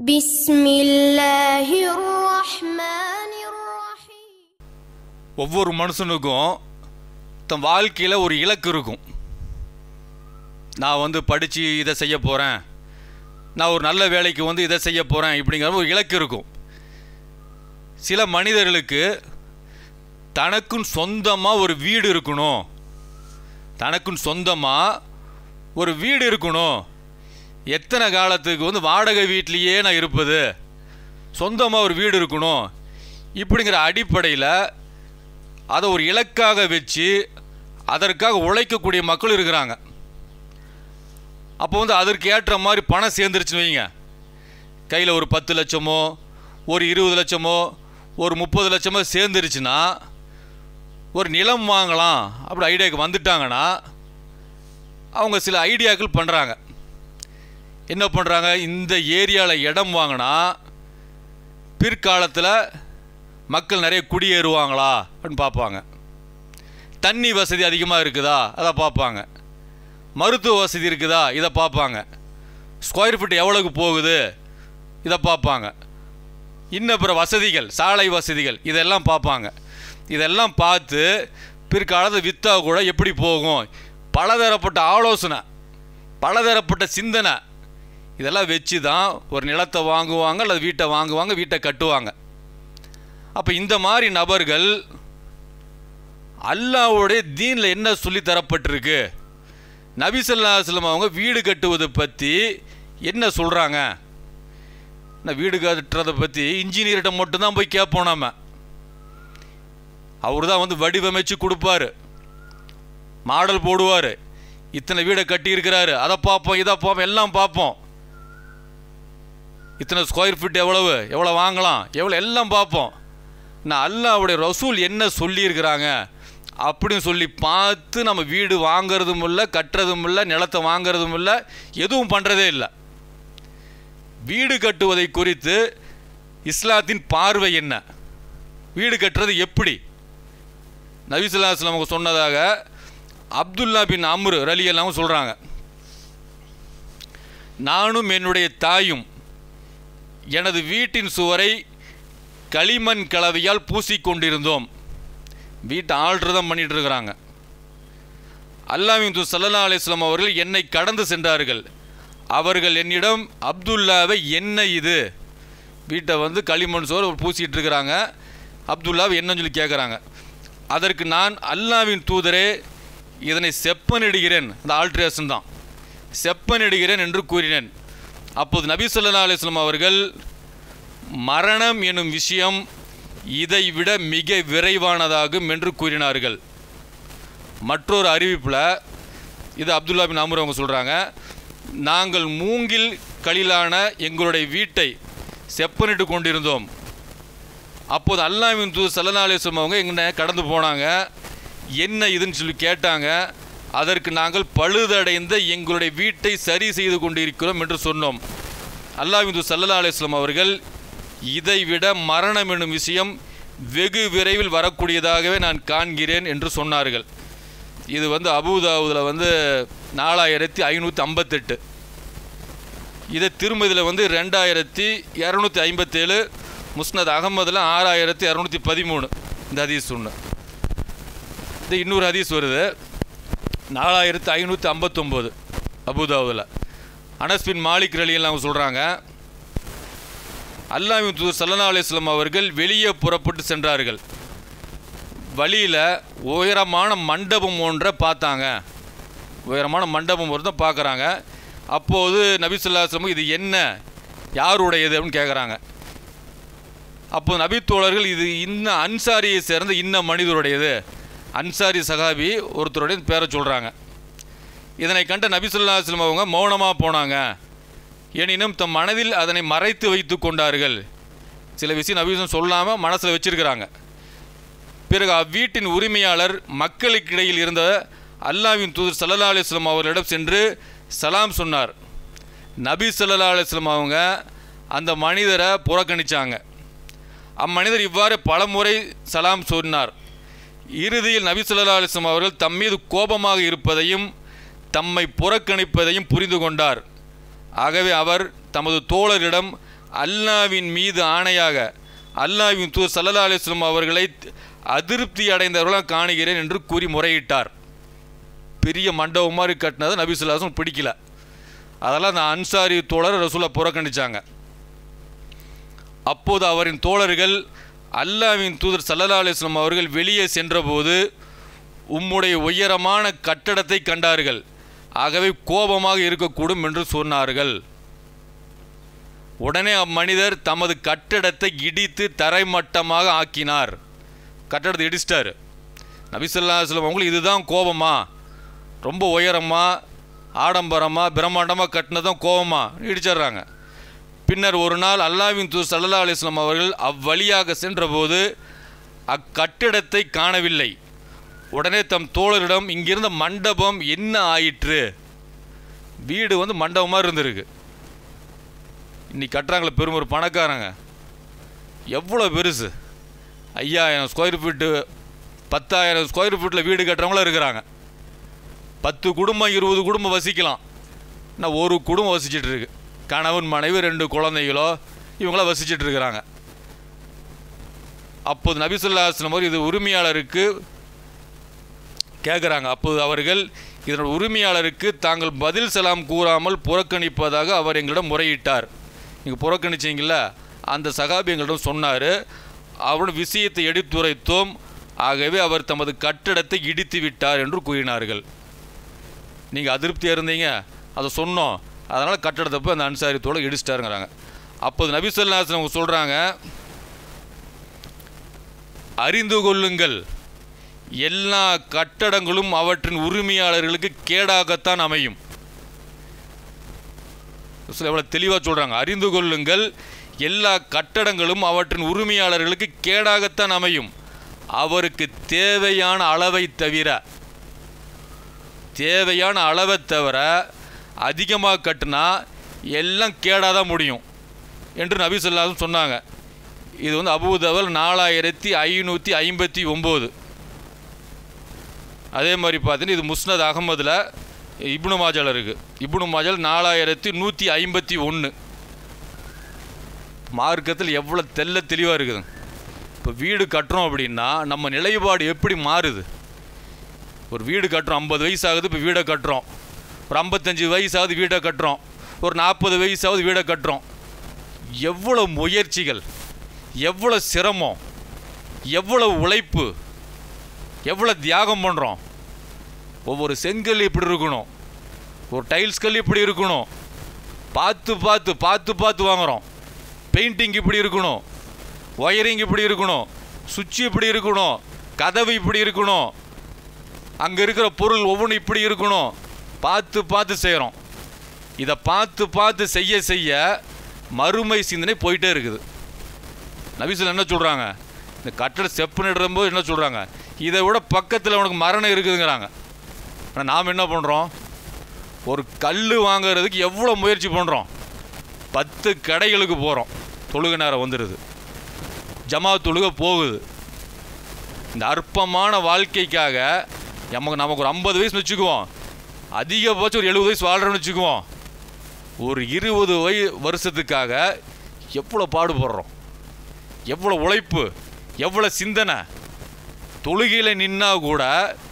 بسم الله الرحمن الرحيم ஒவ்வொரு மனுஷனுக்கும் தன் வாழ்க்கையில் ஒரு இலக்கு இருக்கும் நான் வந்து படித்து இதை செய்ய போகிறேன் நான் ஒரு நல்ல வேலைக்கு வந்து இதை செய்ய போகிறேன் இப்படிங்கிற ஒரு இலக்கு இருக்கும் சில மனிதர்களுக்கு தனக்குன்னு சொந்தமாக ஒரு வீடு இருக்கணும் தனக்குன்னு சொந்தமாக ஒரு வீடு இருக்கணும் எத்தனை காலத்துக்கு வந்து வாடகை வீட்லேயே நான் இருப்பது சொந்தமாக ஒரு வீடு இருக்கணும் இப்படிங்கிற அடிப்படையில் அதை ஒரு இலக்காக வச்சு அதற்காக உழைக்கக்கூடிய மக்கள் இருக்கிறாங்க அப்போ வந்து அதற்கு ஏற்ற மாதிரி பணம் சேர்ந்துருச்சுன்னு வைங்க கையில் ஒரு பத்து லட்சமோ ஒரு இருபது லட்சமோ ஒரு முப்பது லட்சமோ சேர்ந்துருச்சுன்னா ஒரு நிலம் வாங்கலாம் அப்படி ஐடியாவுக்கு வந்துட்டாங்கன்னா அவங்க சில ஐடியாக்கள் பண்ணுறாங்க என்ன பண்ணுறாங்க இந்த ஏரியாவில் இடம் வாங்கினா பிற்காலத்தில் மக்கள் நிறைய குடியேறுவாங்களா அப்படின்னு பார்ப்பாங்க தண்ணி வசதி அதிகமாக இருக்குதா அதை பார்ப்பாங்க மருத்துவ வசதி இருக்குதா இதை பார்ப்பாங்க ஸ்கொயர் ஃபீட் எவ்வளோக்கு போகுது இதை பார்ப்பாங்க இன்னும் பிற வசதிகள் சாலை வசதிகள் இதெல்லாம் பார்ப்பாங்க இதெல்லாம் பார்த்து பிற்காலத்தில் விற்றா கூட எப்படி போகும் பலதரப்பட்ட ஆலோசனை பலதரப்பட்ட சிந்தனை இதெல்லாம் வச்சு தான் ஒரு நிலத்தை வாங்குவாங்க அல்லது வீட்டை வாங்குவாங்க வீட்டை கட்டுவாங்க அப்போ இந்த மாதிரி நபர்கள் அல்லாவுடைய தீனில் என்ன சொல்லி தரப்பட்டிருக்கு நபிசல்லாஸ்லம் அவங்க வீடு கட்டுவதை பற்றி என்ன சொல்கிறாங்க நான் வீடு கட்டுறதை பற்றி இன்ஜினியர்கிட்ட மட்டும்தான் போய் கேட்போம் நாம அவர் தான் வந்து வடிவமைச்சு கொடுப்பாரு மாடல் போடுவார் இத்தனை வீடை கட்டியிருக்கிறாரு அதை பார்ப்போம் இதை பார்ப்போம் எல்லாம் பார்ப்போம் இத்தனை ஸ்கொயர் ஃபீட் எவ்வளவு எவ்வளோ வாங்கலாம் எவ்வளோ எல்லாம் பார்ப்போம் நான் அல்லாவுடைய ரசூல் என்ன சொல்லியிருக்கிறாங்க அப்படின்னு சொல்லி பார்த்து நம்ம வீடு வாங்குறதும் இல்லை கட்டுறதும் இல்லை நிலத்தை வாங்குறதும் இல்லை எதுவும் பண்ணுறதே இல்லை வீடு கட்டுவதை குறித்து இஸ்லாத்தின் பார்வை என்ன வீடு கட்டுறது எப்படி நபிசுல்லாஸ்லாம் அவங்க சொன்னதாக அப்துல்லா பின் அம்ரு ரலி எல்லாம் சொல்கிறாங்க நானும் என்னுடைய தாயும் எனது வீட்டின் சுவரை களிமண் கலவையால் பூசிக்கொண்டிருந்தோம் வீட்டை ஆல்ட்ரு பண்ணிட்டு இருக்கிறாங்க அல்லாவின் சல்லா அலிஸ்லாம் அவர்கள் என்னை கடந்து சென்றார்கள் அவர்கள் என்னிடம் அப்துல்லாவை என்ன இது வீட்டை வந்து களிமண் சோறு பூசிட்டு இருக்கிறாங்க அப்துல்லாவை என்னன்னு சொல்லி கேட்குறாங்க அதற்கு நான் அல்லாவின் தூதரே இதனை செப்பனிடுகிறேன் அந்த ஆல்ட்ரேஷன் தான் செப்பனிடுகிறேன் என்று கூறினேன் அப்போது நபி சொல்லா அலிஸ்லாம் அவர்கள் மரணம் எனும் விஷயம் இதைவிட மிக விரைவானதாகும் என்று கூறினார்கள் மற்றொரு அறிவிப்பில் இது அப்துல்லா பின் அமர் அவங்க சொல்கிறாங்க நாங்கள் மூங்கில் களிலான எங்களுடைய வீட்டை செப்பனிட்டு கொண்டிருந்தோம் அப்போது அல்லாவின் தூது சல்லா அலிஸ்லாம் அவங்க எங்களை கடந்து போனாங்க என்ன இதுன்னு சொல்லி கேட்டாங்க அதற்கு நாங்கள் பழுதடைந்த எங்களுடைய வீட்டை சரி செய்து கொண்டிருக்கிறோம் என்று சொன்னோம் அல்லாவின் தூது சல்லா அலிஸ்லாம் அவர்கள் இதைவிட மரணம் என்னும் விஷயம் வெகு விரைவில் வரக்கூடியதாகவே நான் காண்கிறேன் என்று சொன்னார்கள் இது வந்து அபுதாவுதில் வந்து நாலாயிரத்தி ஐநூற்றி ஐம்பத்தெட்டு இதை திருமதியில் வந்து ரெண்டாயிரத்தி இரநூத்தி ஐம்பத்தேழு முஸ்னத் அகமதில் ஆறாயிரத்தி இரநூத்தி பதிமூணு இந்த ஹதீஸ் சொன்ன இது இன்னொரு ஹதீஸ் வருது நாலாயிரத்தி ஐநூற்றி ஐம்பத்தொம்போது அபுதாவுதில் அனஸ்பின் மாலிக் ரலியெல்லாம் அவங்க சொல்கிறாங்க அல்லாவின் தூதர் சல்லா அலிஸ்லாம் அவர்கள் வெளியே புறப்பட்டு சென்றார்கள் வழியில் உயரமான மண்டபம் ஒன்றை பார்த்தாங்க உயரமான மண்டபம் ஒன்றை பார்க்குறாங்க அப்போது நபி சொல்லாஸ்லம் இது என்ன யாருடையது அப்படின்னு கேட்குறாங்க அப்போது நபி தோழர்கள் இது இன்ன அன்சாரியை சேர்ந்த இன்ன மனிதருடையது அன்சாரி சகாபி ஒருத்தருடைய பேரை சொல்கிறாங்க இதனை கண்ட நபி சொல்லாஸ்லம் அவங்க மௌனமாக போனாங்க எனினும் தம் மனதில் அதனை மறைத்து வைத்து கொண்டார்கள் சில விஷயம் நபீசம் சொல்லாமல் மனசில் வச்சிருக்கிறாங்க பிறகு அவ்வீட்டின் உரிமையாளர் மக்களுக்கிடையில் இருந்த அல்லாவின் தூதர் சல்லா அலிஸ்லாம் அவர்களிடம் சென்று சலாம் சொன்னார் நபி சல்லா அலிஸ்லாம் அவங்க அந்த மனிதரை புறக்கணித்தாங்க அம்மனிதர் இவ்வாறு பலமுறை சலாம் சொன்னார் இறுதியில் நபி சொல்லா அலிஸ்லாம் அவர்கள் தம் மீது கோபமாக இருப்பதையும் தம்மை புறக்கணிப்பதையும் புரிந்து கொண்டார் ஆகவே அவர் தமது தோழரிடம் அல்லாவின் மீது ஆணையாக அல்லாவின் தூர் சல்லல்லா அலிஸ்லம் அவர்களை அதிருப்தி அடைந்தவர்களாக காணுகிறேன் என்று கூறி முறையிட்டார் பெரிய மண்டபம் மாதிரி கட்டினது நபி சொல்லாசம் பிடிக்கல அதெல்லாம் அந்த அன்சாரி தோழர் ரசூலை புறக்கணிச்சாங்க அப்போது அவரின் தோழர்கள் அல்லாவின் தூதர் சல்லல்லா அலிஸ்லாம் அவர்கள் வெளியே சென்றபோது உம்முடைய உயரமான கட்டடத்தை கண்டார்கள் ஆகவே கோபமாக இருக்கக்கூடும் என்று சொன்னார்கள் உடனே அம்மனிதர் தமது கட்டடத்தை இடித்து தரைமட்டமாக ஆக்கினார் கட்டடத்தை இடிச்சிட்டார் நபிசல்லா அலுவலம் அவங்களுக்கு இதுதான் கோபமா ரொம்ப உயரமா ஆடம்பரமா பிரம்மாண்டமாக கட்டினதான் கோபமா இடிச்சிடுறாங்க பின்னர் ஒரு நாள் அல்லாவின் தூர் சல்லா அலிஸ்லாம் அவர்கள் அவ்வழியாக சென்றபோது அக்கட்டிடத்தை காணவில்லை உடனே தம் தோழரிடம் இங்கிருந்த மண்டபம் என்ன ஆயிற்று வீடு வந்து மண்டபமாக இருந்திருக்கு இன்னைக்கு கட்டுறாங்களே பெரும் ஒரு பணக்காரங்க எவ்வளோ பெருசு ஐயாயிரம் ஸ்கொயர் ஃபீட்டு பத்தாயிரம் ஸ்கொயர் ஃபீட்டில் வீடு கட்டுறவங்களும் இருக்கிறாங்க பத்து குடும்பம் இருபது குடும்பம் வசிக்கலாம் நான் ஒரு குடும்பம் வசிச்சிட்டு இருக்கு கணவன் மனைவி ரெண்டு குழந்தைகளோ இவங்களாம் வசிச்சிட்டு இருக்கிறாங்க அப்போது நபிசுல்லாஸ்லம் அவர் இது உரிமையாளருக்கு கேட்குறாங்க அப்போது அவர்கள் இதனோட உரிமையாளருக்கு தாங்கள் பதில் செலாம் கூறாமல் புறக்கணிப்பதாக அவர் எங்களிடம் முறையிட்டார் நீங்கள் புறக்கணிச்சீங்கள அந்த சகாபி எங்களிடம் சொன்னார் அவருடைய விஷயத்தை எடுத்துரைத்தோம் ஆகவே அவர் தமது கட்டிடத்தை இடித்து விட்டார் என்று கூறினார்கள் நீங்கள் அதிருப்தியாக இருந்தீங்க அதை சொன்னோம் அதனால் கட்டடத்தை போய் அந்த அன்சாரித்தோட இடிச்சிட்டாருங்கிறாங்க அப்போது நபிசல்லாசன் அவங்க சொல்கிறாங்க அறிந்து கொள்ளுங்கள் எல்லா கட்டடங்களும் அவற்றின் உரிமையாளர்களுக்கு கேடாகத்தான் அமையும் எவ்வளோ தெளிவாக சொல்கிறாங்க அறிந்து கொள்ளுங்கள் எல்லா கட்டடங்களும் அவற்றின் உரிமையாளர்களுக்கு கேடாகத்தான் அமையும் அவருக்கு தேவையான அளவை தவிர தேவையான அளவை தவிர அதிகமாக கட்டினா எல்லாம் கேடாக தான் முடியும் என்று நபி சொல்லாதும் சொன்னாங்க இது வந்து அபூதவல் நாலாயிரத்தி ஐநூற்றி ஐம்பத்தி ஒம்பது அதே மாதிரி பார்த்தீங்கன்னா இது முஸ்னத் அகமதில் இப்னு மாஜல் இருக்குது இப்னு மாஜல் நாலாயிரத்தி நூற்றி ஐம்பத்தி ஒன்று மார்க்கத்தில் எவ்வளோ தெல்ல தெளிவாக இருக்குது இப்போ வீடு கட்டுறோம் அப்படின்னா நம்ம நிலைப்பாடு எப்படி மாறுது ஒரு வீடு கட்டுறோம் ஐம்பது வயசு ஆகுது இப்போ வீடை கட்டுறோம் ஒரு ஐம்பத்தஞ்சு வயசாவது வீடை கட்டுறோம் ஒரு நாற்பது வயசாவது வீடை கட்டுறோம் எவ்வளோ முயற்சிகள் எவ்வளோ சிரமம் எவ்வளோ உழைப்பு எவ்வளோ தியாகம் பண்ணுறோம் ஒவ்வொரு செங்கல் இப்படி இருக்கணும் ஒரு டைல்ஸ் கல் இப்படி இருக்கணும் பார்த்து பார்த்து பார்த்து பார்த்து வாங்குகிறோம் பெயிண்டிங் இப்படி இருக்கணும் ஒயரிங் இப்படி இருக்கணும் சுவிட்ச் இப்படி இருக்கணும் கதவு இப்படி இருக்கணும் அங்கே இருக்கிற பொருள் ஒவ்வொன்றும் இப்படி இருக்கணும் பார்த்து பார்த்து செய்கிறோம் இதை பார்த்து பார்த்து செய்ய செய்ய மறுமை சிந்தனை போயிட்டே இருக்குது நபிசில் என்ன சொல்கிறாங்க இந்த கட்டட செப்பு நடும்போது என்ன சொல்கிறாங்க இதை விட பக்கத்தில் உனக்கு மரணம் இருக்குதுங்கிறாங்க ஆனால் நாம் என்ன பண்ணுறோம் ஒரு கல் வாங்குறதுக்கு எவ்வளோ முயற்சி பண்ணுறோம் பத்து கடைகளுக்கு போகிறோம் தொழுகை நேரம் வந்துடுது ஜமா தொழுகை போகுது இந்த அற்பமான வாழ்க்கைக்காக நமக்கு நமக்கு ஒரு ஐம்பது வயசு வச்சுக்குவோம் அதிகபட்சம் ஒரு எழுபது வயசு வாழ்கிறோன்னு வச்சுக்குவோம் ஒரு இருபது வய வருஷத்துக்காக எவ்வளோ பாடுபடுறோம் எவ்வளோ உழைப்பு எவ்வளோ சிந்தனை தொழுகையில் நின்னா கூட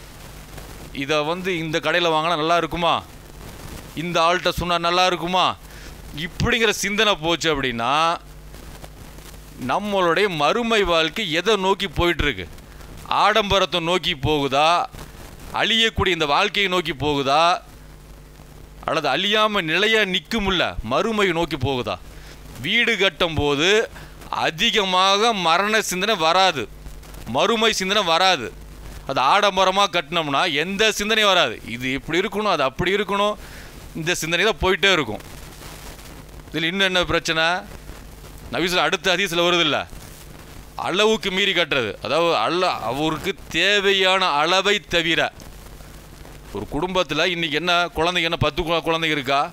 இதை வந்து இந்த கடையில் வாங்கினா நல்லா இருக்குமா இந்த ஆள்கிட்ட சொன்னால் நல்லா இருக்குமா இப்படிங்கிற சிந்தனை போச்சு அப்படின்னா நம்மளுடைய மறுமை வாழ்க்கை எதை நோக்கி போயிட்டுருக்கு ஆடம்பரத்தை நோக்கி போகுதா அழியக்கூடிய இந்த வாழ்க்கையை நோக்கி போகுதா அல்லது அழியாமல் நிலையாக நிற்குமுல்ல மறுமையை நோக்கி போகுதா வீடு கட்டும் போது அதிகமாக மரண சிந்தனை வராது மறுமை சிந்தனை வராது அது ஆடம்பரமாக கட்டினோம்னா எந்த சிந்தனையும் வராது இது இப்படி இருக்கணும் அது அப்படி இருக்கணும் இந்த சிந்தனை தான் போயிட்டே இருக்கும் இதில் இன்னும் என்ன பிரச்சனை நவீசில் அடுத்த அதிசயில் வருது இல்லை அளவுக்கு மீறி கட்டுறது அதாவது அல்ல அவருக்கு தேவையான அளவை தவிர ஒரு குடும்பத்தில் இன்றைக்கி என்ன குழந்தைங்க என்ன பத்து கு- குழந்தைங்க இருக்கா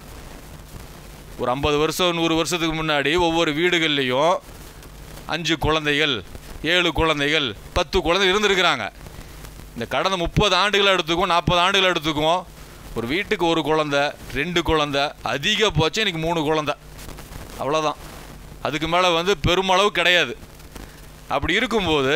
ஒரு ஐம்பது வருஷம் நூறு வருஷத்துக்கு முன்னாடி ஒவ்வொரு வீடுகள்லேயும் அஞ்சு குழந்தைகள் ஏழு குழந்தைகள் பத்து குழந்தை இருந்திருக்கிறாங்க இந்த கடந்த முப்பது ஆண்டுகளை எடுத்துக்குவோம் நாற்பது ஆண்டுகளை எடுத்துக்குவோம் ஒரு வீட்டுக்கு ஒரு குழந்தை ரெண்டு குழந்தை அதிகபட்சம் இன்னைக்கு மூணு குழந்தை அவ்வளோதான் அதுக்கு மேலே வந்து பெருமளவு கிடையாது அப்படி இருக்கும்போது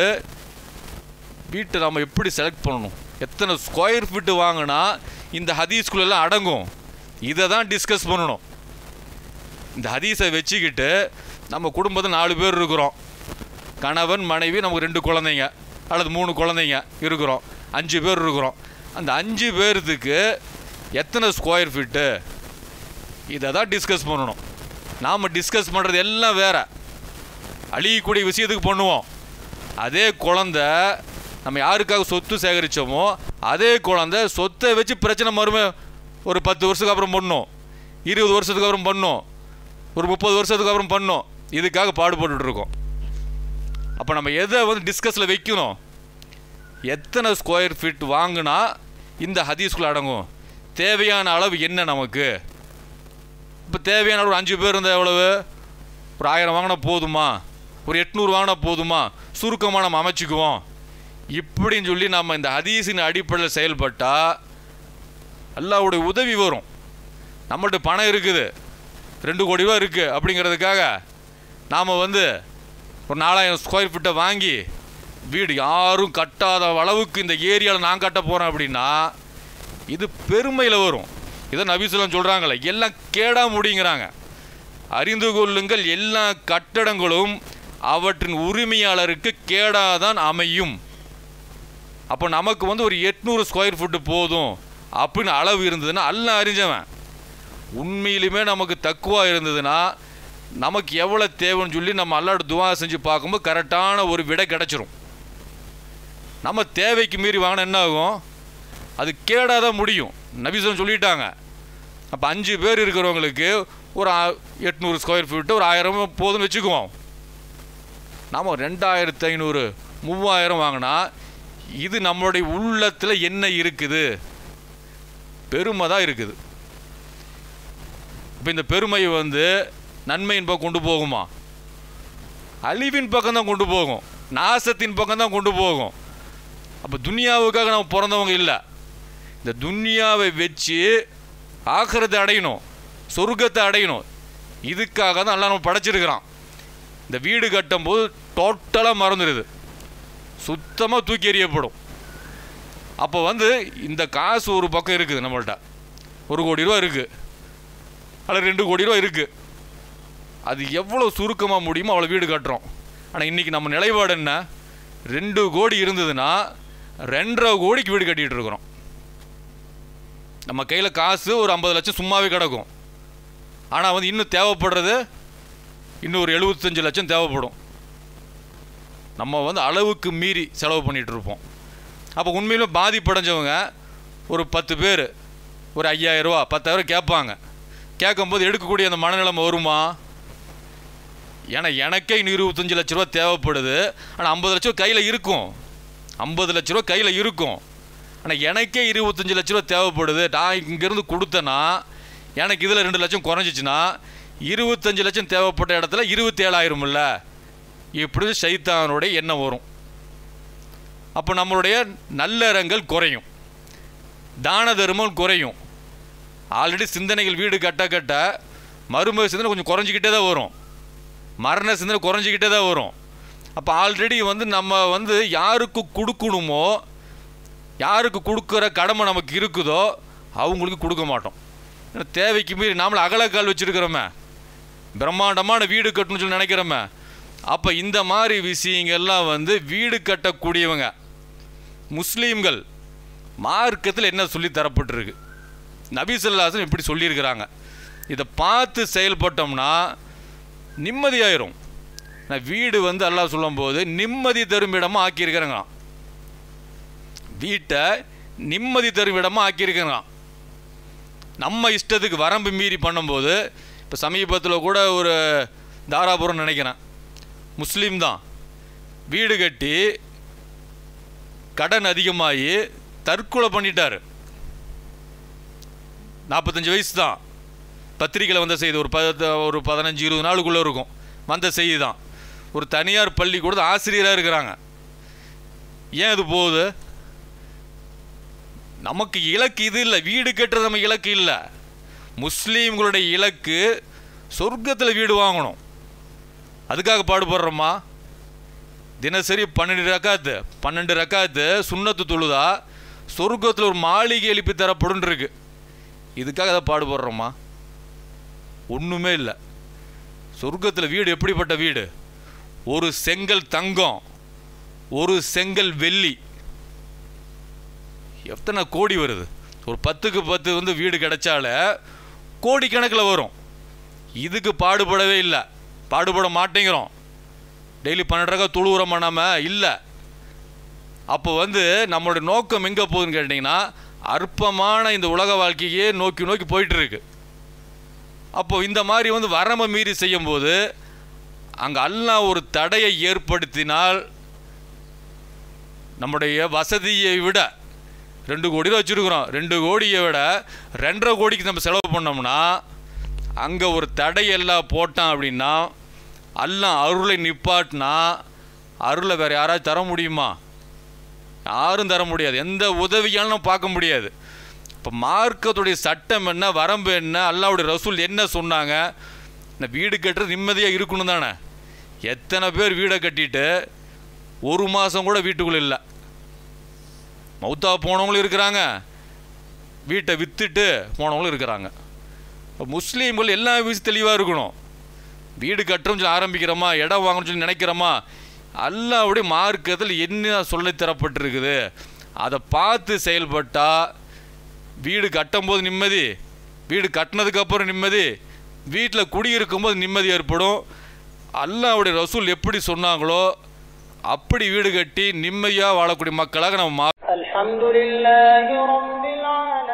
வீட்டை நம்ம எப்படி செலக்ட் பண்ணணும் எத்தனை ஸ்கொயர் ஃபீட்டு வாங்கினா இந்த ஹதீஸ்குள்ளெல்லாம் அடங்கும் இதை தான் டிஸ்கஸ் பண்ணணும் இந்த ஹதீஸை வச்சுக்கிட்டு நம்ம குடும்பத்தில் நாலு பேர் இருக்கிறோம் கணவன் மனைவி நமக்கு ரெண்டு குழந்தைங்க அல்லது மூணு குழந்தைங்க இருக்கிறோம் அஞ்சு பேர் இருக்கிறோம் அந்த அஞ்சு பேர்த்துக்கு எத்தனை ஸ்கொயர் ஃபீட்டு இதை தான் டிஸ்கஸ் பண்ணணும் நாம் டிஸ்கஸ் பண்ணுறது எல்லாம் வேற அழியக்கூடிய விஷயத்துக்கு பண்ணுவோம் அதே குழந்த நம்ம யாருக்காக சொத்து சேகரித்தோமோ அதே குழந்த சொத்தை வச்சு பிரச்சனை மறுமை ஒரு பத்து வருஷத்துக்கு அப்புறம் பண்ணோம் இருபது வருஷத்துக்கு அப்புறம் பண்ணோம் ஒரு முப்பது வருஷத்துக்கு அப்புறம் பண்ணோம் இதுக்காக பாடுபட்டுட்டு இருக்கோம் அப்போ நம்ம எதை வந்து டிஸ்கஸில் வைக்கணும் எத்தனை ஸ்கொயர் ஃபீட் வாங்கினா இந்த ஹதீஸ்குள்ள அடங்கும் தேவையான அளவு என்ன நமக்கு இப்போ தேவையான அளவு ஒரு அஞ்சு பேர் இருந்தால் எவ்வளவு ஒரு ஆயிரம் வாங்கினா போதுமா ஒரு எட்நூறு வாங்கினா போதுமா சுருக்கமாக நம்ம அமைச்சுக்குவோம் இப்படின்னு சொல்லி நம்ம இந்த ஹதீஸின் அடிப்படையில் செயல்பட்டால் அல்லாவுடைய உதவி வரும் நம்மள்ட்ட பணம் இருக்குது ரெண்டு கோடி ரூபா இருக்குது அப்படிங்கிறதுக்காக நாம் வந்து ஒரு நாலாயிரம் ஸ்கொயர் ஃபீட்டை வாங்கி வீடு யாரும் கட்டாத அளவுக்கு இந்த ஏரியாவில் நான் கட்ட போகிறேன் அப்படின்னா இது பெருமையில் வரும் இதை நபிசுலம் சொல்கிறாங்களே எல்லாம் கேடா முடிங்கிறாங்க அறிந்து கொள்ளுங்கள் எல்லா கட்டடங்களும் அவற்றின் உரிமையாளருக்கு கேடாதான் அமையும் அப்போ நமக்கு வந்து ஒரு எட்நூறு ஸ்கொயர் ஃபுட்டு போதும் அப்படின்னு அளவு இருந்ததுன்னா எல்லாம் அறிஞ்சவன் உண்மையிலுமே நமக்கு தக்குவா இருந்ததுன்னா நமக்கு எவ்வளோ தேவைன்னு சொல்லி நம்ம அல்லாட துவா செஞ்சு பார்க்கும்போது கரெக்டான ஒரு விடை கிடச்சிரும் நம்ம தேவைக்கு மீறி வாங்கினா என்ன ஆகும் அது கேடாக தான் முடியும் நபிசன் சொல்லிட்டாங்க அப்போ அஞ்சு பேர் இருக்கிறவங்களுக்கு ஒரு ஆ- எட்நூறு ஸ்கொயர் ஃபீட்டு ஒரு ஆயிரம் போதும்னு வச்சுக்குவோம் நாம் ரெண்டாயிரத்து ஐநூறு மூவாயிரம் வாங்கினா இது நம்மளுடைய உள்ளத்தில் என்ன இருக்குது பெருமை தான் இருக்குது இப்போ இந்த பெருமை வந்து நன்மையின் பக்கம் கொண்டு போகுமா அழிவின் பக்கம் தான் கொண்டு போகும் நாசத்தின் பக்கம் தான் கொண்டு போகும் அப்போ துனியாவுக்காக நம்ம பிறந்தவங்க இல்லை இந்த துனியாவை வச்சு ஆக்கிரத்தை அடையணும் சொர்க்கத்தை அடையணும் இதுக்காக தான் எல்லாம் நம்ம படைச்சிருக்கிறான் இந்த வீடு கட்டும்போது டோட்டலாக மறந்துடுது சுத்தமாக தூக்கி எறியப்படும் அப்போ வந்து இந்த காசு ஒரு பக்கம் இருக்குது நம்மள்ட்ட ஒரு கோடி ரூபா இருக்குது அல்லது ரெண்டு கோடி ரூபா இருக்குது அது எவ்வளோ சுருக்கமாக முடியுமோ அவ்வளோ வீடு கட்டுறோம் ஆனால் இன்றைக்கி நம்ம நிலைப்பாடு என்ன ரெண்டு கோடி இருந்ததுன்னா ரெண்டரை கோடிக்கு வீடு கட்டிகிட்டு இருக்கிறோம் நம்ம கையில் காசு ஒரு ஐம்பது லட்சம் சும்மாவே கிடக்கும் ஆனால் வந்து இன்னும் தேவைப்படுறது இன்னும் ஒரு எழுபத்தஞ்சு லட்சம் தேவைப்படும் நம்ம வந்து அளவுக்கு மீறி செலவு பண்ணிகிட்டு இருப்போம் அப்போ உண்மையிலும் பாதிப்படைஞ்சவங்க ஒரு பத்து பேர் ஒரு ஐயாயிரரூவா பத்தாயிரம் கேட்பாங்க கேட்கும்போது எடுக்கக்கூடிய அந்த மனநிலைமை வருமா ஏன்னா எனக்கே இன்னும் இருபத்தஞ்சு லட்ச ரூபா தேவைப்படுது ஆனால் ஐம்பது லட்ச ரூபா கையில் இருக்கும் ஐம்பது லட்ச ரூபா கையில் இருக்கும் ஆனால் எனக்கே இருபத்தஞ்சு லட்ச ரூபா தேவைப்படுது நான் இங்கேருந்து கொடுத்தேன்னா எனக்கு இதில் ரெண்டு லட்சம் குறைஞ்சிச்சுன்னா இருபத்தஞ்சு லட்சம் தேவைப்பட்ட இடத்துல இருபத்தேழாயிரம் இல்லை இப்படி சைத்தானுடைய எண்ணம் வரும் அப்போ நம்மளுடைய நல்லறங்கள் குறையும் தான தர்மம் குறையும் ஆல்ரெடி சிந்தனைகள் வீடு கட்ட கட்ட மறுமுக சிந்தனை கொஞ்சம் குறைஞ்சிக்கிட்டே தான் வரும் மரண சிந்தனை குறைஞ்சிக்கிட்டே தான் வரும் அப்போ ஆல்ரெடி வந்து நம்ம வந்து யாருக்கு கொடுக்கணுமோ யாருக்கு கொடுக்குற கடமை நமக்கு இருக்குதோ அவங்களுக்கு கொடுக்க மாட்டோம் ஏன்னா தேவைக்கு மீறி நாமள அகலக்கால் வச்சுருக்கிறோமே பிரம்மாண்டமான வீடு கட்டணும்னு சொல்லி நினைக்கிறோமே அப்போ இந்த மாதிரி விஷயங்கள்லாம் வந்து வீடு கட்டக்கூடியவங்க முஸ்லீம்கள் மார்க்கத்தில் என்ன சொல்லி தரப்பட்டிருக்கு நபிசல்லாசன் இப்படி சொல்லியிருக்கிறாங்க இதை பார்த்து செயல்பட்டோம்னா நிம்மதியாயிரும் நான் வீடு வந்து அல்லாஹ் சொல்லும்போது நிம்மதி தரும் இடமா ஆக்கியிருக்கிறேங்க வீட்டை நிம்மதி தரும் இடமா ஆக்கியிருக்கிறேங்க நம்ம இஷ்டத்துக்கு வரம்பு மீறி பண்ணும்போது இப்போ சமீபத்தில் கூட ஒரு தாராபுரம் நினைக்கிறேன் முஸ்லீம் தான் வீடு கட்டி கடன் அதிகமாகி தற்கொலை பண்ணிட்டாரு நாற்பத்தஞ்சு வயசு தான் பத்திரிக்கையில் வந்த செய்தி ஒரு பத ஒரு பதினஞ்சு இருபது நாளுக்குள்ளே இருக்கும் வந்த செய்தி தான் ஒரு தனியார் பள்ளிக்கூடத்தில் ஆசிரியராக இருக்கிறாங்க ஏன் இது போகுது நமக்கு இலக்கு இது இல்லை வீடு கட்டுறது நம்ம இலக்கு இல்லை முஸ்லீம்களுடைய இலக்கு சொர்க்கத்தில் வீடு வாங்கணும் அதுக்காக பாடுபடுறோமா தினசரி பன்னெண்டு ரக்காத்து பன்னெண்டு ரக்காத்து சுண்ணத்து தொழுதா சொர்க்கத்தில் ஒரு மாளிகை எழுப்பி தரப்படும் இருக்கு இதுக்காக அதை பாடுபடுறோமா ஒன்றுமே இல்லை சொர்க்கத்தில் வீடு எப்படிப்பட்ட வீடு ஒரு செங்கல் தங்கம் ஒரு செங்கல் வெள்ளி எத்தனை கோடி வருது ஒரு பத்துக்கு பத்து வந்து வீடு கிடைச்சால கோடிக்கணக்கில் வரும் இதுக்கு பாடுபடவே இல்லை பாடுபட மாட்டேங்கிறோம் டெய்லி பன்னெண்டு ரூபா தொழுவுறோமா நாம இல்லை அப்போ வந்து நம்மளுடைய நோக்கம் எங்கே போகுதுன்னு கேட்டிங்கன்னா அற்பமான இந்த உலக வாழ்க்கையே நோக்கி நோக்கி போயிட்டு இருக்கு அப்போ இந்த மாதிரி வந்து வரம்பை மீறி செய்யும்போது அங்கே அல்லாஹ் ஒரு தடையை ஏற்படுத்தினால் நம்முடைய வசதியை விட ரெண்டு கோடி தான் வச்சுருக்குறோம் ரெண்டு கோடியை விட ரெண்டரை கோடிக்கு நம்ம செலவு பண்ணோம்னா அங்கே ஒரு தடையெல்லாம் போட்டான் அப்படின்னா அல்லாஹ் அருளை நிப்பாட்டினா அருளை வேறு யாராச்சும் தர முடியுமா யாரும் தர முடியாது எந்த உதவியாலும் பார்க்க முடியாது இப்போ மார்க்கத்துடைய சட்டம் என்ன வரம்பு என்ன அல்லாவுடைய ரசூல் என்ன சொன்னாங்க இந்த வீடு கட்டுறது நிம்மதியாக இருக்கணும் தானே எத்தனை பேர் வீடை கட்டிட்டு ஒரு மாதம் கூட வீட்டுக்குள்ளே இல்லை மௌத்தா போனவங்களும் இருக்கிறாங்க வீட்டை விற்றுட்டு போனவங்களும் இருக்கிறாங்க இப்போ முஸ்லீம்கள் எல்லா விஷயம் தெளிவாக இருக்கணும் வீடு கட்டுறோம்னு சொல்லி ஆரம்பிக்கிறோமா இடம் வாங்கணும்னு சொல்லி நினைக்கிறோமா அல்லாவுடைய மார்க்கத்தில் என்ன சொல்லித் தரப்பட்டிருக்குது அதை பார்த்து செயல்பட்டா வீடு கட்டும்போது நிம்மதி வீடு கட்டினதுக்கு அப்புறம் நிம்மதி வீட்டில் குடியிருக்கும்போது நிம்மதி ஏற்படும் அல்லாவுடைய ரசூல் எப்படி சொன்னாங்களோ அப்படி வீடு கட்டி நிம்மதியாக வாழக்கூடிய மக்களாக நம்ம மா الحمد لله رب العالمين